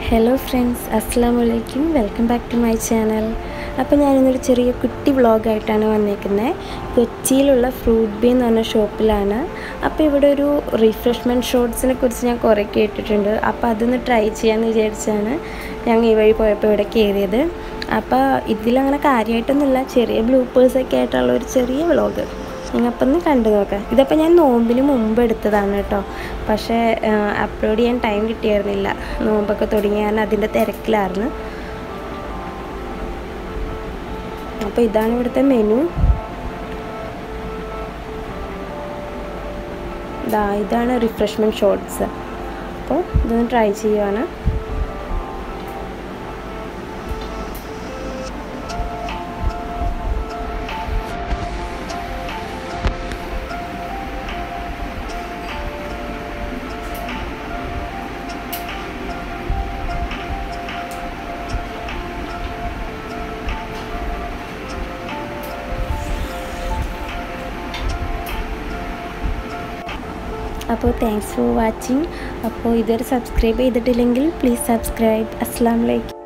hello friends അസ്സാം വലൈക്കും welcome back to my channel അപ്പോൾ ഞാനിന്നൊരു ചെറിയ കുട്ടി വ്ളോഗായിട്ടാണ് വന്നേക്കുന്നത് കൊച്ചിയിലുള്ള ഫ്രൂട്ട് ബീ എന്ന് പറഞ്ഞ ഷോപ്പിലാണ് അപ്പോൾ ഇവിടെ ഒരു റിഫ്രഷ്മെൻറ്റ് ഷോട്ട്സിനെ കുറിച്ച് ഞാൻ കുറേ കേട്ടിട്ടുണ്ട് അപ്പോൾ അതൊന്ന് ട്രൈ ചെയ്യാമെന്ന് വിചാരിച്ചാണ് ഞങ്ങൾ ഈ വഴി പോയപ്പോൾ ഇവിടെ കയറിയത് അപ്പോൾ ഇതിലങ്ങനെ കാര്യമായിട്ടൊന്നുമില്ല ചെറിയ ബ്ലൂപ്പേഴ്സൊക്കെ ആയിട്ടുള്ള ഒരു ചെറിയ വ്ളോഗ് നിങ്ങൾപ്പം ഒന്ന് കണ്ടു നോക്കാം ഇതപ്പോൾ ഞാൻ നോമ്പിന് മുമ്പ് എടുത്തതാണ് കേട്ടോ പക്ഷേ അപ്ലോഡ് ചെയ്യാൻ ടൈം കിട്ടിയായിരുന്നില്ല നോമ്പൊക്കെ തുടങ്ങി ഞാൻ അതിൻ്റെ തിരക്കിലായിരുന്നു അപ്പോൾ ഇതാണ് ഇവിടുത്തെ മെനു ഇതാ ഇതാണ് റിഫ്രഷ്മെൻറ്റ് ഷോട്ട്സ് അപ്പോൾ ഇതൊന്ന് ട്രൈ ചെയ്യുവാണ് അപ്പോൾ താങ്ക്സ് ഫോർ വാച്ചിങ് അപ്പോൾ ഇതുവരെ സബ്സ്ക്രൈബ് ചെയ്തിട്ടില്ലെങ്കിൽ പ്ലീസ് സബ്സ്ക്രൈബ് അസ്സാം വലൈക്കും